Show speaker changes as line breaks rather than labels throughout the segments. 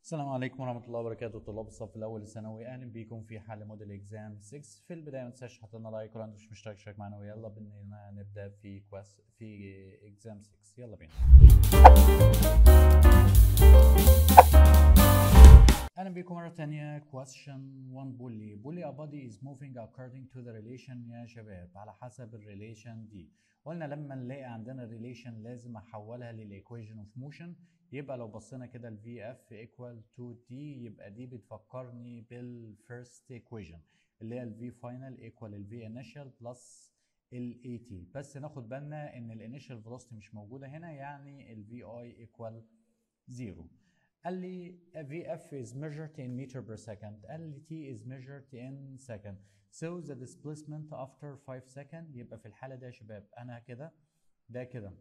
السلام عليكم ورحمة الله وبركاته طلاب الصف الأول الثانوي أهلا بيكم في حل موديل إكزام 6 في البداية ما تنساش تحط لنا لايك ولو أنت مش مشترك اشترك معانا ويلا بينا نبدأ في كواس في إكزام 6 يلا بينا أهلا بيكم مرة تانية question 1 بولي بولي a body is moving according to the relation يا شباب على حسب الريليشن دي قلنا لما نلاقي عندنا ريليشن لازم احولها للايكويشن اوف موشن يبقى لو بصينا كده ال VF equal to D يبقى دي بتفكرني بالفيرست ايكويشن اللي هي ال V final equal ال V initial plus ال AT بس ناخد بالنا ان الانيشال velocity مش موجودة هنا يعني ال VI equal 0 قال لي VF is measured in meter per second قال لي T is measured in second so the displacement after 5 second يبقى في الحالة دي يا شباب أنا كده ده كده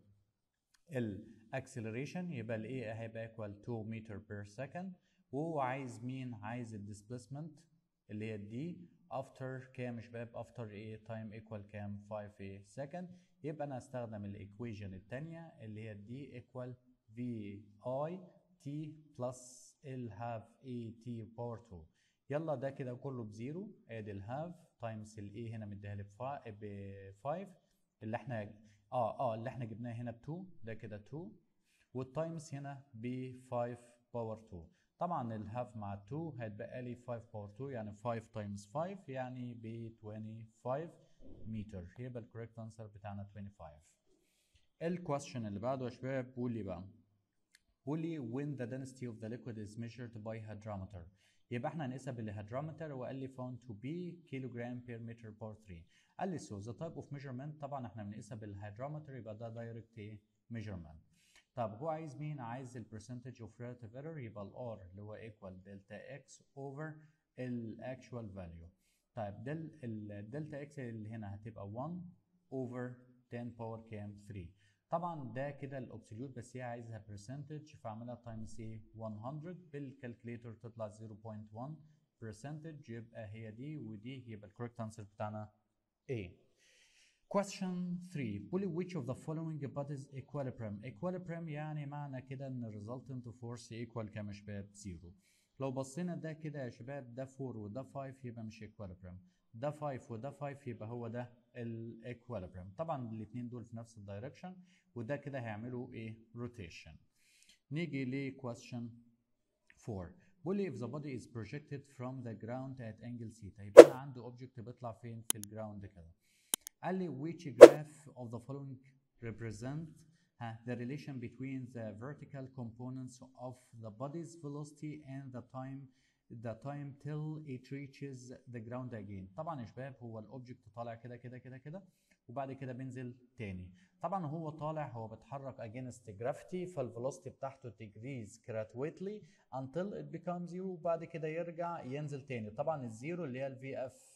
الاكسلريشن يبقى ال A هيبقى equal 2 meter per second وهو عايز مين؟ عايز الديسبيسمنت اللي هي دي after كام يا شباب؟ after ايه time equal كام؟ 5 ايه second يبقى أنا هستخدم الايكويشن التانية اللي هي دي equal VI t plus ال half a t power 2 يلا ده كده كله بزيرو ادي الهاف تايمز الاي هنا مديها لي ب 5 اللي احنا اه اه اللي احنا جبناه هنا ب 2 ده كده 2 والتايمز هنا ب 5 باور 2 طبعا الهاف مع 2 هيتبقى لي 5 باور 2 يعني 5 تايمز 5 يعني ب 25 متر يبقى الكوريكت انسر بتاعنا 25 الكويستشن اللي بعده يا شباب بيقول لي بقى بيقول لي when the density of the liquid is measured by hydrometer يبقى احنا هنقيسها بالهيدرومتر وقال لي found to be kilogram per meter per 3 قال لي so the type of measurement طبعا احنا بنقيسها بالهيدرومتر يبقى ده direct measurement طب هو عايز مين عايز ال percentage of relative error يبقى ال R اللي هو equal delta x over ال actual value طيب دل الدلتا x اللي هنا هتبقى 1 over 10 باور كام 3 طبعا ده كده الاكسليوت بس هي عايزها برسنتج فاعملها تايمز ايه 100 بالكالكليتر تطلع 0.1 برسنتج يبقى هي دي ودي يبقى الكوريكت انسر بتاعنا A. Question 3 بيقول which of the following bodies equilibrium equilibrium يعني معنى كده ان resultant force equal كام يا شباب 0 لو بصينا ده كده يا شباب ده 4 وده 5 يبقى مش equilibrium ده 5 وده 5 يبقى هو ده الايكواليبريم طبعا الاثنين دول في نفس الدايركشن وده كده هيعملوا ايه روتيشن نيجي ل question 4 بيقول لي if the body is projected from the ground at angle theta يبقى انا عندي اوبجكت بيطلع فين في الجراوند كده قال لي which graph of the following represent uh, the relation between the vertical components of the body's velocity and the time the time till it reaches the ground again طبعا يا شباب هو الاوبجكت طالع كده كده كده كده وبعد كده بينزل تاني طبعا هو طالع هو بيتحرك against gravity فالفيلوسيتي بتاعته decrease gradually until it becomes zero وبعد كده يرجع ينزل تاني طبعا الزيرو اللي هي الفي اف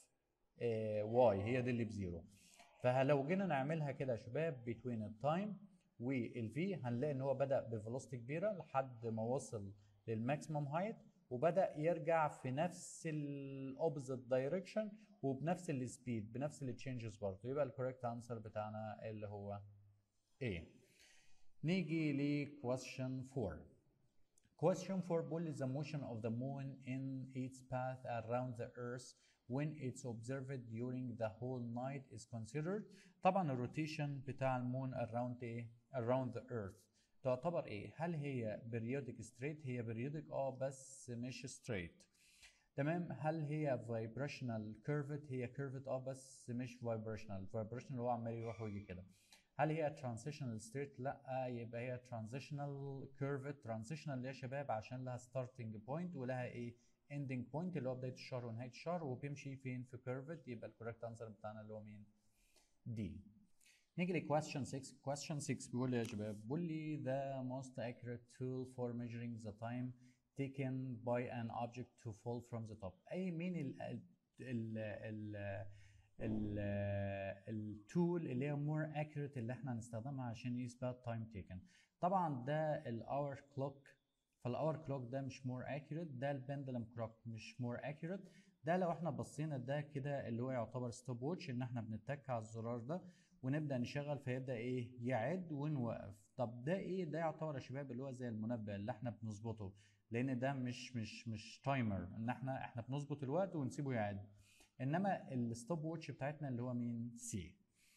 واي هي دي اللي بزيرو فلو جينا نعملها كده يا شباب between التايم والفي هنلاقي ان هو بدا بفيلوسيتي كبيره لحد ما وصل للماكسيمم هايت وبدا يرجع في نفس الاوبزيت دايركشن وبنفس السبيد بنفس التشينجز برضه يبقى الكوريكت انسر بتاعنا اللي هو A نيجي ل question 4 question 4 بيقول the motion of the moon in its path around the earth when it's observed during the whole night is considered طبعا الروتيشن بتاع المون around ايه around the earth تعتبر ايه هل هي periodic straight هي periodic اه بس مش straight تمام هل هي vibrational curved هي curved اه بس مش vibrational vibrational هو عمال يروح ويجي كده هل هي transitional straight لا يبقى هي transitional curved transitional يا شباب عشان لها starting point ولها ايه ending point اللي هو بدايه الشهر ونهايه الشهر وبيمشي فين في curved يبقى الكوريكت انسر بتاعنا اللي هو مين دي نيجي ل question 6 question 6 بيقول لي يا شباب بيقول لي the most accurate tool for measuring the time taken by an object to fall from the top اي مين ال ال ال ال التول اللي هي more accurate اللي احنا هنستخدمها عشان نقيس بيها التايم taken طبعا ده الاور كلوك فالاور كلوك ده مش more accurate ده البندلم كلوك مش more accurate ده لو احنا بصينا ده كده اللي هو يعتبر ستوب ووتش ان احنا بنتك على الزرار ده ونبدا نشغل فيبدا ايه يعد ونوقف طب ده ايه ده يعتبر يا شباب اللي هو زي المنبه اللي احنا بنظبطه لان ده مش مش مش تايمر ان احنا احنا بنظبط الوقت ونسيبه يعد انما الستوب ووتش بتاعتنا اللي هو مين سي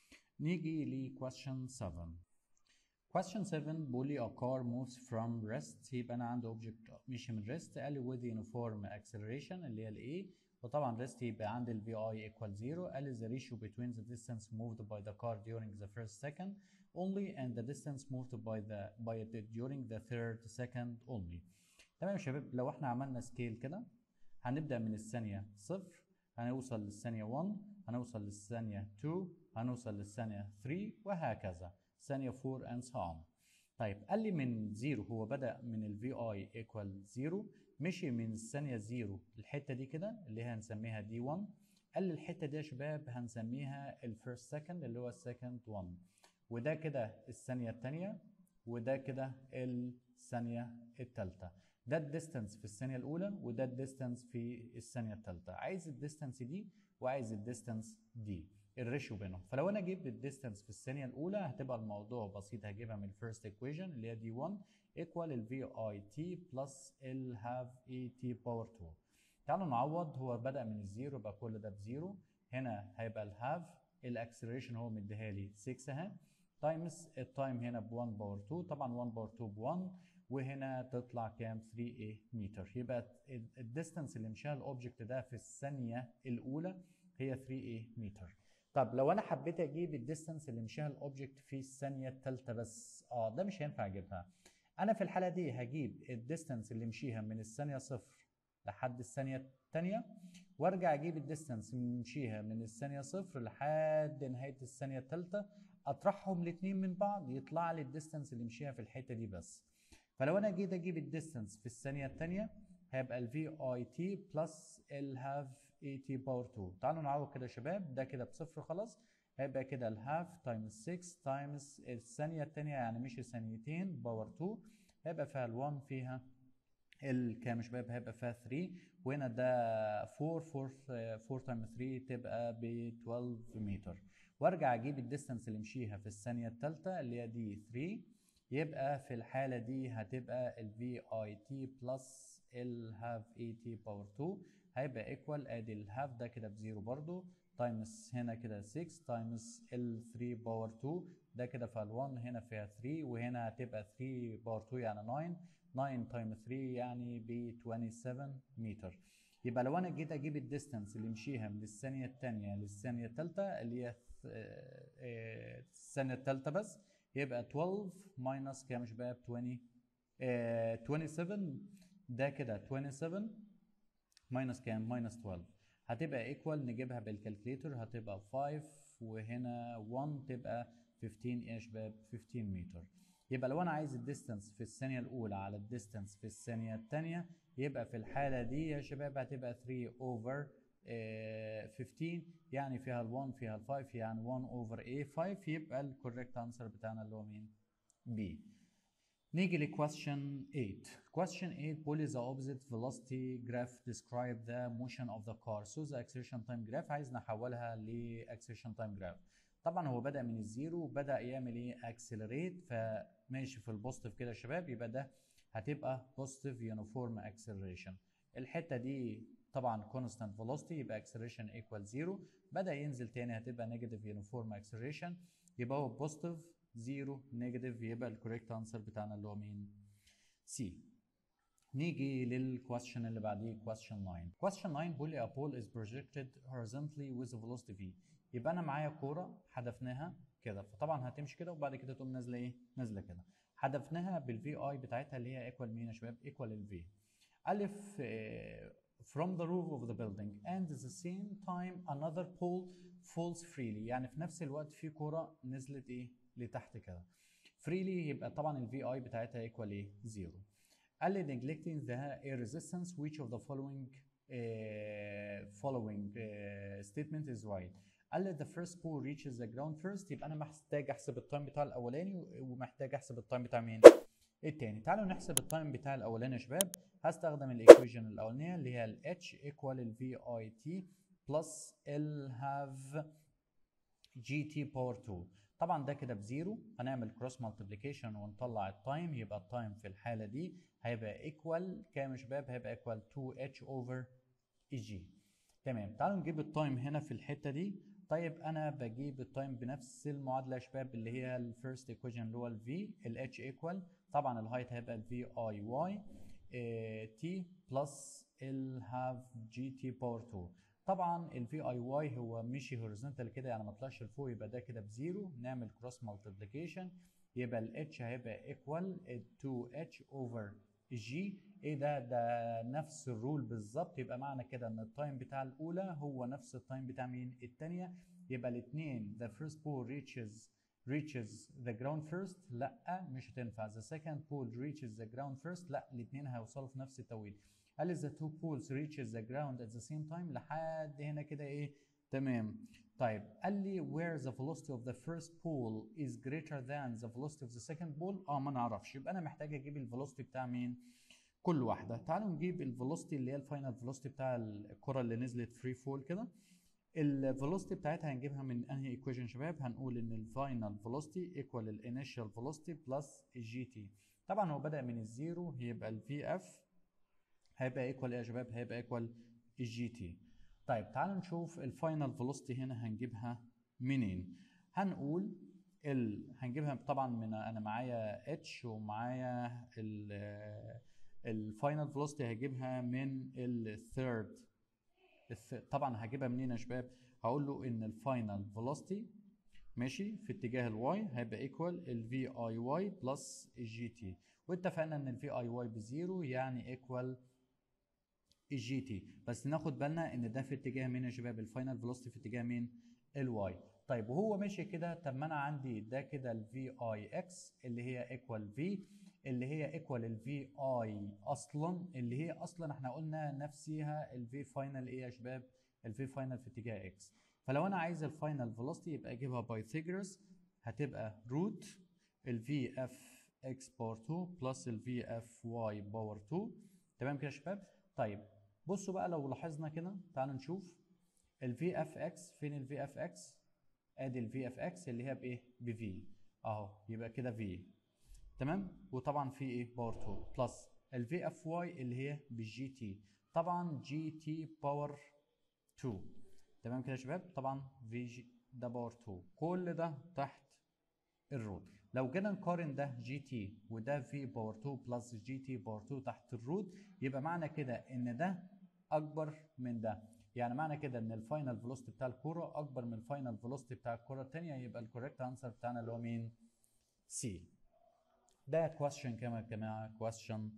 نيجي ل question 7 question 7 بيقول لي a car moves from rest يبقى انا عندي object مشي من rest قال لي with uniform acceleration اللي هي الايه وطبعا rest يبقى عندي ال vi equal 0 قال لي the ratio between the distance moved by the car during the first second only and the distance moved by the by it during the third second only تمام يا شباب لو احنا عملنا سكيل كده هنبدأ من الثانية صفر هنوصل للثانية 1 هنوصل للثانية 2 هنوصل للثانية 3 وهكذا ثانية 4 and so on طيب قال لي من 0 هو بدأ من ال VI equal 0 مشي من الثانية 0 الحتة دي كده اللي هي هنسميها دي 1 قال لي الحتة دي يا شباب هنسميها الفيرست سكند اللي هو السكند 1 وده كده الثانية الثانية وده كده الثانية الثالثة ده الديستانس في الثانية الأولى وده الديستانس في الثانية الثالثة عايز الديستانس دي وعايز الديستانس دي الريشيو بينهم فلو انا جبت الديستانس في الثانية الأولى هتبقى الموضوع بسيط هجيبها من الفيرست ايكويشن اللي هي دي 1 ايكوال ال في اي تي بلس ال هاف اي تي باور 2 تعالوا نعوض هو بدأ من الزيرو يبقى كل ده بزيرو هنا هيبقى الهاف الاكسلريشن هو مديها لي 6 اهي تايمز التايم هنا ب 1 باور 2 طبعا 1 باور 2 ب 1 وهنا تطلع كام 3 a متر يبقى الديستانس اللي مشاها الاوبجكت ده في الثانيه الاولى هي 3 a متر طب لو انا حبيت اجيب الديستانس اللي مشاها الاوبجكت في الثانيه الثالثه بس اه ده مش هينفع اجيبها انا في الحاله دي هجيب الديستانس اللي مشيها من الثانيه صفر لحد الثانيه الثانيه وارجع اجيب الديستانس اللي مشيها من الثانيه صفر لحد نهايه الثانيه الثالثه اطرحهم الاثنين من بعض يطلع لي الديستانس اللي مشيها في الحته دي بس فلو انا جيت اجيب الديستانس في الثانيه الثانيه هيبقى ال في اي تي بلس ال هاف اي تي باور 2 تعالوا نعوض كده يا شباب ده كده بصفر خلاص هيبقى كده الهاف تايمز 6 تايمز الثانيه الثانيه يعني مش ثانيتين باور 2 هيبقى فيها ال 1 فيها الكام يا شباب هيبقى فيها 3 وهنا ده 4 4 4 تايمز 3 تبقى ب 12 متر وارجع اجيب الديستانس اللي مشيها في الثانيه الثالثه اللي هي دي 3 يبقى في الحالة دي هتبقى ال VIT plus ال half AT باور 2 هيبقى equal ادي ال half ده كده بزيرو برضو تايمز هنا كده 6 تايمز ال 3 باور 2 ده كده فيها ال 1 هنا فيها 3 وهنا هتبقى 3 باور 2 يعني 9 9 تايمز 3 يعني ب 27 متر يبقى لو انا جيت اجيب الديستانس اللي مشيها من الثانية الثانية للثانية الثالثة اللي هي الثانية الثالثة بس يبقى 12 ماينس كام يا شباب 20 آه 27 ده كده 27 ماينس كام ماينس 12 هتبقى ايكوال نجيبها بالكالكليتر هتبقى 5 وهنا 1 تبقى 15 ايه يا شباب 15 متر يبقى لو انا عايز الديستانس في الثانيه الاولى على الديستانس في الثانيه الثانيه يبقى في الحاله دي يا شباب هتبقى 3 اوفر 15 يعني فيها ال 1 فيها ال 5 يعني 1 اوفر a 5 يبقى الكوريكت انسر بتاعنا اللي هو مين؟ B. نيجي ل question 8. Question 8 بيقول the opposite velocity graph describe the motion of the car. So the acceleration time graph عايز نحولها ل acceleration time graph. طبعا هو بدأ من الزيرو وبدأ يعمل ايه accelerate فماشي في البوزيتيف كده يا شباب يبقى ده هتبقى positive uniform acceleration. الحتة دي طبعا constant velocity يبقى acceleration equal 0 بدأ ينزل تاني هتبقى negative uniform acceleration يبقى هو positive 0 negative يبقى الكوريكت انسر بتاعنا اللي هو مين؟ C نيجي للكويستشن اللي بعديه question 9 question 9 بيقول لي a ball is projected horizontally with a velocity v يبقى انا معايا كوره حدفناها كده فطبعا هتمشي كده وبعد كده تقوم نازله ايه؟ نازله كده حدفناها بالفي اي بتاعتها اللي هي ايكوال مين يا شباب؟ ايكوال الفي الف from the roof of the building and at the same time another pole falls freely يعني في نفس الوقت في كرة نزلت ايه لتحت كده freely يبقى طبعا ال VI بتاعتها equal ايه zero قال لي neglecting the air resistance which of the following uh, following uh, statement is right قال لي the first pole reaches the ground first يبقى انا محتاج احسب التايم بتاع الاولاني ومحتاج احسب التايم بتاع مين التاني تعالوا نحسب التايم بتاع الاولاني يا شباب هستخدم الايكويشن الاولانيه اللي هي ال h equal ال VIT plus ال have GT باور 2 طبعا ده كده بزيرو هنعمل كروس مالتيبليكيشن ونطلع التايم يبقى التايم في الحاله دي هيبقى ايكوال كام يا شباب هيبقى ايكوال 2 اتش اوفر اي جي تمام تعالوا نجيب التايم هنا في الحته دي طيب انا بجيب التايم بنفس المعادله يا شباب اللي هي الفيرست ايكويشن اللي هو الفي الاتش ايكوال طبعا الهايت هيبقى الفي اي واي تي بلس الهاف جي تي باور 2 طبعا الفي اي واي هو مشي هوريزونتال كده يعني ما طلعش لفوق يبقى ده كده بزيرو نعمل كروس مالتيبليكيشن يبقى الاتش هيبقى ايكوال 2 اتش اوفر جي ايه ده ده نفس الرول بالظبط يبقى معنى كده ان التايم بتاع الاولى هو نفس التايم بتاع مين الثانيه يبقى الاثنين the first pole reaches reaches the ground first لا مش هتنفع the second pole reaches the ground first لا الاثنين هيوصلوا في نفس التوقيت قال the two poles reaches the ground at the same time لحد هنا كده ايه تمام طيب قال لي where the velocity of the first pole is greater than the velocity of the second pole اه ما نعرفش يبقى انا محتاج اجيب الفيلوسيتي بتاع مين كل واحده تعالوا نجيب الفيلوسيتي اللي هي الفاينل فيلوسيتي بتاع الكره اللي نزلت فري فول كده الفيلوسيتي بتاعتها هنجيبها من انهي ايكويشن شباب هنقول ان الفاينل فيلوسيتي ايكوال الانيشال فيلوسيتي بلس الجي تي طبعا هو بدا من الزيرو يبقى الفي اف هيبقى ايكوال ايه يا شباب هيبقى ايكوال الجي تي طيب تعالوا نشوف الفاينل فيلوسيتي هنا هنجيبها منين هنقول ال... هنجيبها طبعا من انا معايا اتش ومعايا الفاينل فيلوسيتي هجيبها من الثيرد طبعا هجيبها منين يا شباب هقول له ان الفاينل فيلوسيتي ماشي في اتجاه الواي هيبقى ايكوال الفي اي واي بلس الجي تي واتفقنا ان الفي اي واي بزيرو يعني ايكوال الجي تي بس ناخد بالنا ان ده في اتجاه مين يا شباب الفاينل فيلوسيتي في اتجاه مين الواي طيب وهو ماشي كده طب ما انا عندي ده كده الفي اي اكس اللي هي ايكوال في اللي هي ايكوال الفي اي اصلا اللي هي اصلا احنا قلنا نفسها الفي فاينل ايه يا شباب الفي فاينل في اتجاه اكس فلو انا عايز الفاينل فيلوسيتي يبقى اجيبها بايثاغورس هتبقى روت الفي اف اكس باور 2 بلس الفي اف واي باور 2 تمام كده يا شباب طيب بصوا بقى لو لاحظنا كده تعالوا نشوف الفي اف اكس فين الفي اف اكس ادي الفي اف اكس اللي هي بايه بفي اهو يبقى كده في تمام وطبعا في ايه باور 2 بلس الفي اف واي اللي هي بالجي تي طبعا جي تي باور 2 تمام كده يا شباب طبعا في جي ده باور 2 كل ده تحت الروت لو جينا نقارن ده جي تي وده في باور 2 بلس جي تي باور 2 تحت الروت يبقى معنى كده ان ده اكبر من ده يعني معنى كده ان الفاينل فيلوسيتي بتاع الكوره اكبر من الفاينل فيلوسيتي بتاع الكوره الثانيه يبقى الكوريكت انسر بتاعنا اللي هو مين سي ده كويستشن كام يا جماعه كويستشن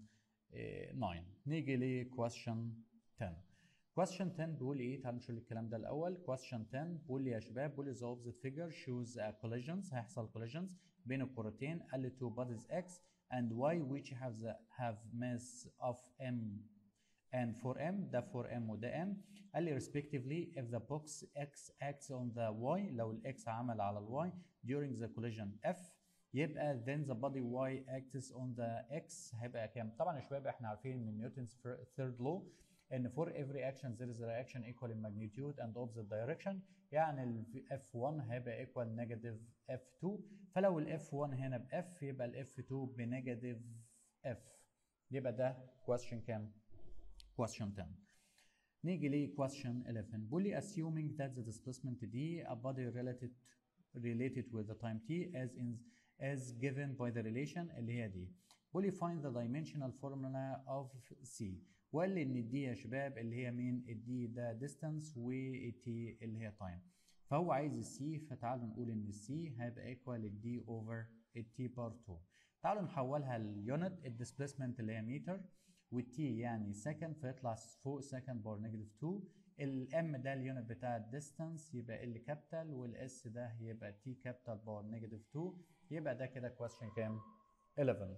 9 نيجي ل كويستشن 10 question 10 بيقول ايه تعالوا نشوف الكلام ده الاول question 10 بيقول لي يا شباب بيقول لي the opposite figure shows a collisions هيحصل collisions بين الكرتين قال لي two bodies x and y which have the have mass of m and 4m ده 4m وده m قال لي respectively if the box x acts on the y لو الاكس عمل على الواي during the collision f يبقى then the body y acts on the x هيبقى كام؟ طبعا يا شباب احنا عارفين من نيوتنز third law ان for every action there is a reaction equal in magnitude and opposite direction يعني ال F1 هيبقى equal negative F2 فلو ال F1 هنا ب F يبقى ال F2 بنيجاتيف F يبقى ده question كام؟ question 10 نيجي ل question 11 بيقول لي assuming that the displacement d a body related related with the time t as in as given by the relation اللي هي دي بيقول لي find the dimensional formula of C وقال لي ان الدي يا شباب اللي هي مين الدي ده distance والتي اللي هي time فهو عايز السي فتعالوا نقول ان السي هيبقى ايكوال الدي اوفر التي بار 2 تعالوا نحولها ليونت الديسبيسمنت اللي هي متر والتي يعني سكند فيطلع فوق سكند بار نيجاتيف 2 الام ده اليونت بتاع الديستانس يبقى ال كابيتال والاس ده يبقى تي كابيتال بار نيجاتيف 2 يبقى ده كده كويستشن كام 11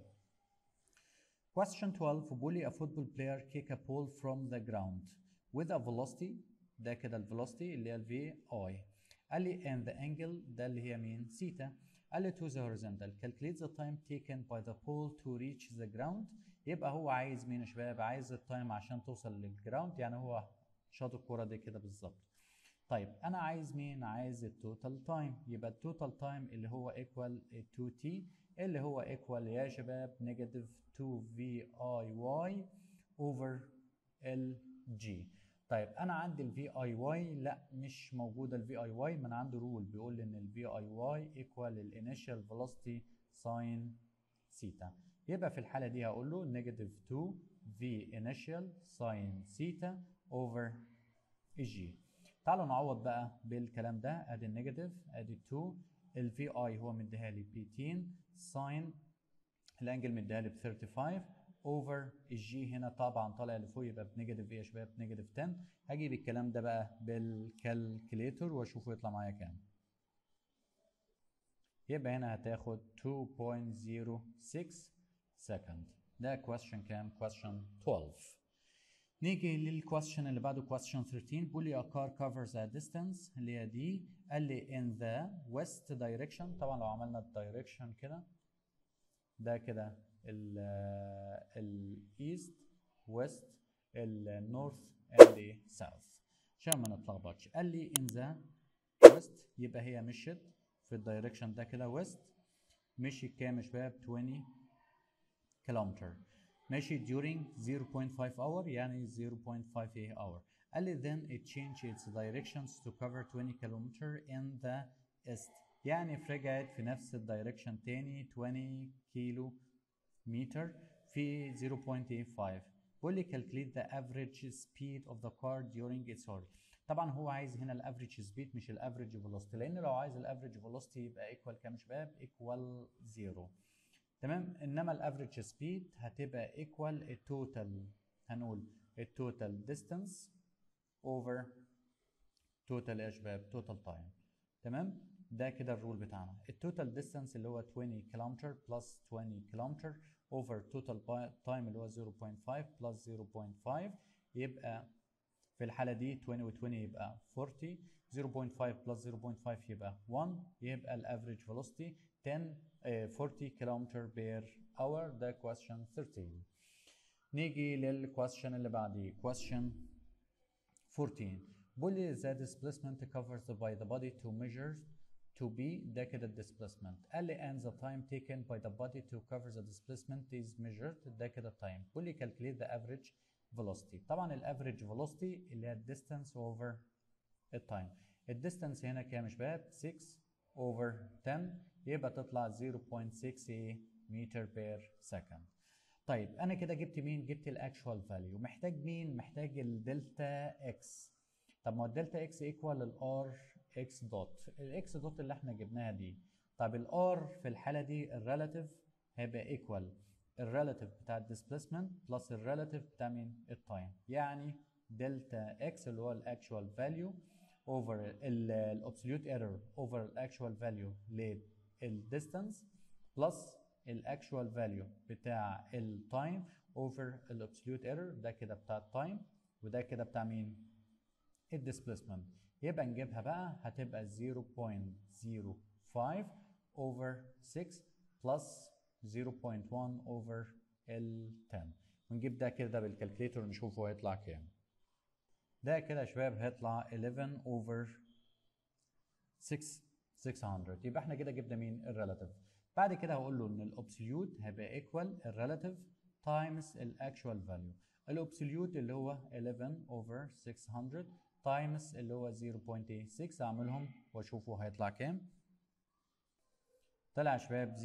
Question 12 بيقول لي a football player kick a ball from the ground with a velocity ده كده ال velocity اللي هي ال VI قال لي and the angle ده اللي هي مين سيتا قال لي to the horizontal calculate the time taken by the ball to reach the ground يبقى هو عايز مين يا شباب عايز التايم عشان توصل للجراوند يعني هو شاط الكرة دي كده بالظبط طيب انا عايز مين عايز التوتال تايم يبقى التوتال تايم اللي هو ايكوال 2 تي اللي هو ايكوال يا شباب نيجاتيف 2 في اي واي اوفر ال جي طيب انا عندي الفي اي واي لا مش موجوده الفي اي واي ما انا عندي رول بيقول ان الفي اي واي ايكوال الانيشال فيلوسيتي ساين سيتا يبقى في الحاله دي هقول له نيجاتيف 2 في انيشال ساين سيتا اوفر جي تعالوا نعوض بقى بالكلام ده ادي النيجاتيف ادي 2 الفي اي هو مديها لي ب 18 ساين الانجل مديها لي ب 35 اوفر الجي هنا طبعا طالع لفوق يبقى بنيجاتيف ايه يا شباب نيجاتيف 10 هجيب الكلام ده بقى بالكالكليتور واشوفه يطلع معايا كام يبقى هنا هتاخد 2.06 سكند ده question كام question 12 نيجي للكويستشن اللي بعده question 13 بيقول لي a car covers a distance اللي هي دي قال لي in the west direction طبعا لو عملنا الدايركشن كده ده كده ال الايست ويست النورث اند ساوث عشان ما نتلخبطش قال لي in the west يبقى هي مشيت في الدايركشن ده كده ويست مشي كام يا شباب 20 كيلومتر ماشي during 0.5 hour يعني 0.58 hour قال لي then it changed its directions to cover 20 kilometer in the east يعني رجعت في نفس الدايركشن تاني 20 كيلو متر في 0.85 بيقول لي calculate the average speed of the car during its order طبعا هو عايز هنا الافريج سبيد مش الافريج فيلوسيتي لان لو عايز الافريج فيلوسيتي يبقى ايكوال كام يا شباب ايكوال 0 تمام انما الافريج سبيد هتبقى ايكوال التوتال هنقول التوتال ديستانس اوفر توتال يا شباب توتال تايم تمام ده كده الرول بتاعنا التوتال ديستانس اللي هو 20 كيلومتر بلس 20 كيلومتر اوفر توتال تايم اللي هو 0.5 بلس 0.5 يبقى في الحالة دي 20 و 20 يبقى 40 0.5 بلس 0.5 يبقى 1 يبقى الافريج فيلوسيتي 10 uh, 40 كيلومتر بير اور ده question 13 نيجي للكويستشن اللي بعديه question 14 بيقول لي the displacement covered by the body to measure to be ده كده displacement قال لي and the time taken by the body to cover the displacement is measured ده كده time بيقول لي calculate the average velocity طبعا الافريج velocity اللي هي distance over التايم الديستانس هنا كام يا شباب 6 over 10 يبقى تطلع 0.6 متر بير سكند طيب انا كده جبت مين جبت الاكشوال فاليو محتاج مين محتاج الدلتا اكس طب ما هو الدلتا اكس ايكوال الار اكس دوت الاكس دوت اللي احنا جبناها دي طب الار في الحاله دي الريلاتيف هيبقى ايكوال الريلاتيف بتاع الديسبيسمنت بلس الريلاتيف بتاع مين التايم يعني دلتا اكس اللي هو الاكشوال فاليو اوفر الابسوليوت ايرور اوفر الاكشوال فاليو للديستانس بلس الاكشوال فاليو بتاع التايم اوفر الابسوليوت ايرور ده كده بتاع التايم وده كده بتاع مين الديسبيسمنت يبقى نجيبها بقى هتبقى 0.05 اوفر 6 بلس 0.1 اوفر ال 10 ونجيب ده كده بالكالكليتور نشوفه هيطلع كام ده كده يا شباب هيطلع 11 اوفر 6 600 يبقى احنا كده جبنا مين الريلاتيف بعد كده هقول له ان الابسوليوت هيبقى ايكوال الريلاتيف تايمز الاكشوال فاليو الابسوليوت اللي هو 11 اوفر 600 تايمز اللي هو 0.86 اعملهم واشوفه هيطلع كام طلع يا شباب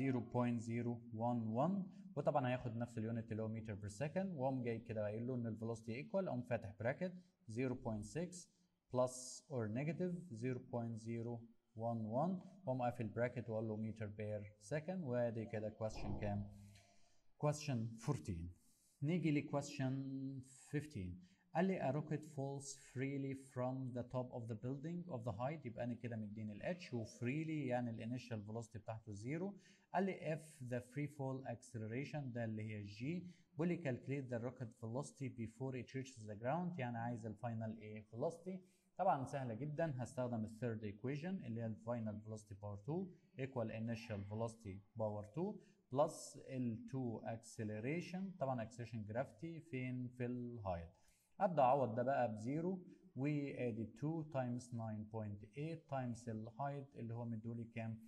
0.011 وطبعا هياخد نفس اليونت اللي هو متر بير سكند واقوم جاي كده قايل له ان الفيلوسيتي ايكوال اقوم فاتح براكت 0.6 بلس اور نيجاتيف 0.011 واقوم قافل براكت واقول له متر بير سكند وادي كده كويستشن كام؟ كويستشن 14 نيجي لكويستشن 15 قال لي a rocket falls freely from the top of the building of the height يبقى انا كده مديني ال h و freely يعني الانيشال velocity بتاعته زيرو قال لي if the free fall acceleration ده اللي هي g بيقول لي calculate the rocket velocity before it reaches the ground يعني عايز الفاينل ايه velocity طبعا سهله جدا هستخدم الثيرد equation اللي هي الفاينل velocity باور 2 equal initial velocity باور 2 بلس ال 2 acceleration طبعا acceleration gravity فين في الهايت ابدا اعوض ده بقى بزيرو وادي 2 times 9.8 times الهايت اللي هو مدولي كام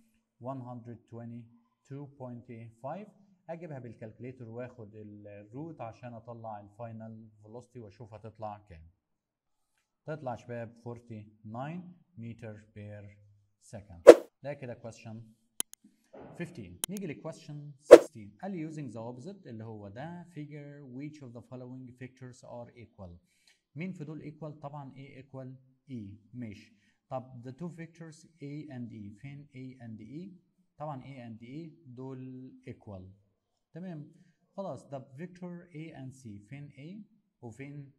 122.5 اجيبها بالكالكوليتر واخد الروت عشان اطلع الفاينل فيلوسيتي واشوف هتطلع كام تطلع شباب 49 متر بير سكند ده كده question 15 نيجي ل question 16 قال لي using the opposite اللي هو ده figure which of the following factors are equal مين في دول equal طبعا A equal E ماشي طب the two vectors A and E فين A and E طبعا A and E دول equal تمام خلاص ده فيكتور A and C فين A وفين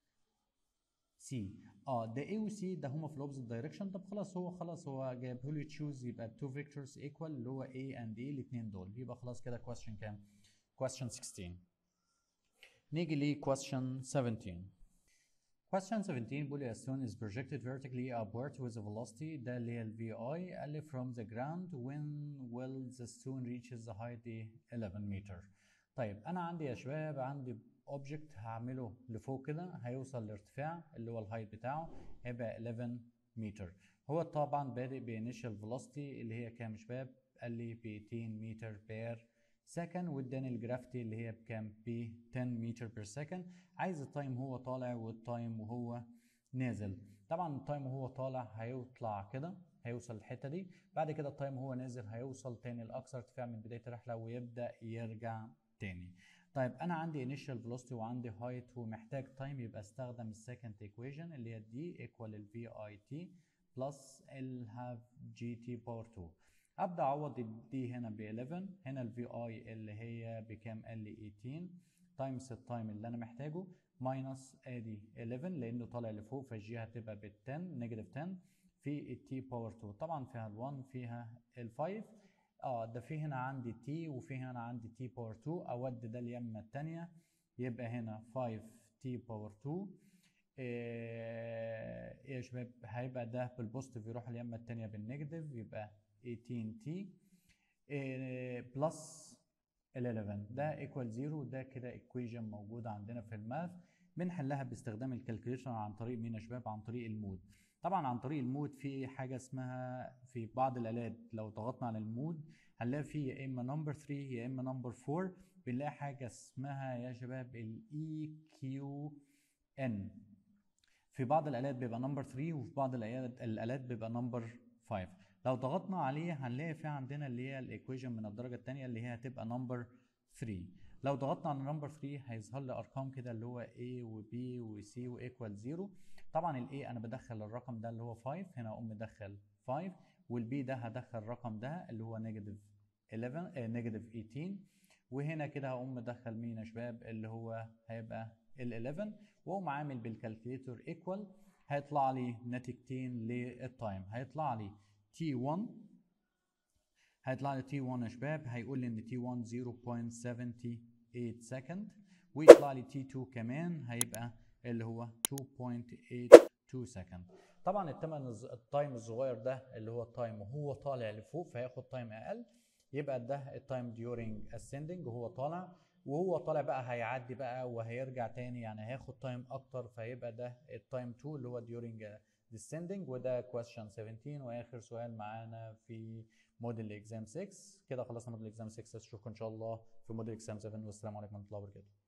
C اه ده A و C ده هما في الاوبزيت دايركشن طب خلاص هو خلاص هو جايبه لي تشوز يبقى التو فيكتورز ايكوال اللي هو A and A الاثنين دول يبقى خلاص كده question كام؟ question 16 نيجي ل question 17 Question 17 بيقول لي a stone is projected vertically upward with a velocity ده اللي هي ال VI قال لي from the ground when will the stone reaches the height إيه؟ 11 meter طيب أنا عندي يا شباب عندي object هعمله لفوق كده هيوصل لارتفاع اللي هو الهايت بتاعه هيبقى 11 متر هو طبعا بادئ بانيشال velocity اللي هي كام يا شباب قال لي ب 18 متر بير سكند واداني الجرافيتي اللي هي بكام ب 10 متر بير سكند عايز التايم وهو طالع والتايم وهو نازل طبعا التايم وهو طالع هيطلع كده هيوصل الحته دي بعد كده التايم وهو نازل هيوصل تاني لاقصى ارتفاع من بدايه الرحله ويبدا يرجع تاني طيب انا عندي initial velocity وعندي height ومحتاج تايم يبقى استخدم السكند equation اللي هي دي equal ال VIT plus ال half GT power 2 ابدا اعوض الدي هنا ب 11 هنا ال VI اللي هي بكام قال لي 18 تايمز التايم اللي انا محتاجه ماينس ادي 11 لانه طالع لفوق فالجي هتبقى بال 10 نيجاتيف 10 في التي باور 2 طبعا فيها ال 1 فيها ال 5 اه ده في هنا عندي تي وفي هنا عندي تي باور 2 اود ده اليمه الثانيه يبقى هنا 5 تي باور 2 ايه يا شباب هيبقى ده بالبوزيتيف يروح اليمه الثانيه بالنيجاتيف يبقى 18 تي بلس ال 11 ده ايكوال 0 وده كده ايكويجن موجوده عندنا في الماث بنحلها باستخدام الكالكوليشن عن طريق مين يا شباب عن طريق المود طبعا عن طريق المود في حاجه اسمها في بعض الالات لو ضغطنا على المود هنلاقي في يا اما نمبر 3 يا اما نمبر 4 بنلاقي حاجه اسمها يا شباب الاي كيو ان في بعض الالات بيبقى نمبر 3 وفي بعض الالات الالات بيبقى نمبر 5 لو ضغطنا عليه هنلاقي في عندنا اللي هي الايكويشن من الدرجه الثانيه اللي هي هتبقى نمبر 3 لو ضغطنا على نمبر 3 هيظهر لي ارقام كده اللي هو A و B و C وايكوال 0 طبعا ال A انا بدخل الرقم ده اللي هو 5 هنا اقوم مدخل 5 وال B ده هدخل الرقم ده اللي هو نيجاتيف 11 نيجاتيف 18 وهنا كده هقوم مدخل مين يا شباب اللي هو هيبقى ال 11 واقوم عامل بالكالكوليتور ايكوال هيطلع لي نتيجتين للتايم هيطلع لي T1 هيطلع لي T1 يا شباب هيقول لي ان T1 0.78 سكند ويطلع لي T2 كمان هيبقى اللي هو 2.82 سكند طبعا التمن التايم الصغير ده اللي هو التايم وهو طالع لفوق فهياخد تايم اقل يبقى ده التايم during ascending وهو طالع وهو طالع بقى هيعدي بقى وهيرجع تاني يعني هياخد تايم اكتر فيبقى ده التايم 2 اللي هو during descending وده question 17 واخر سؤال معانا في موديل اكزام 6 كده خلصنا موديل اكزام 6 اشوفكم ان شاء الله في موديل اكزام 7 والسلام عليكم ورحمه الله وبركاته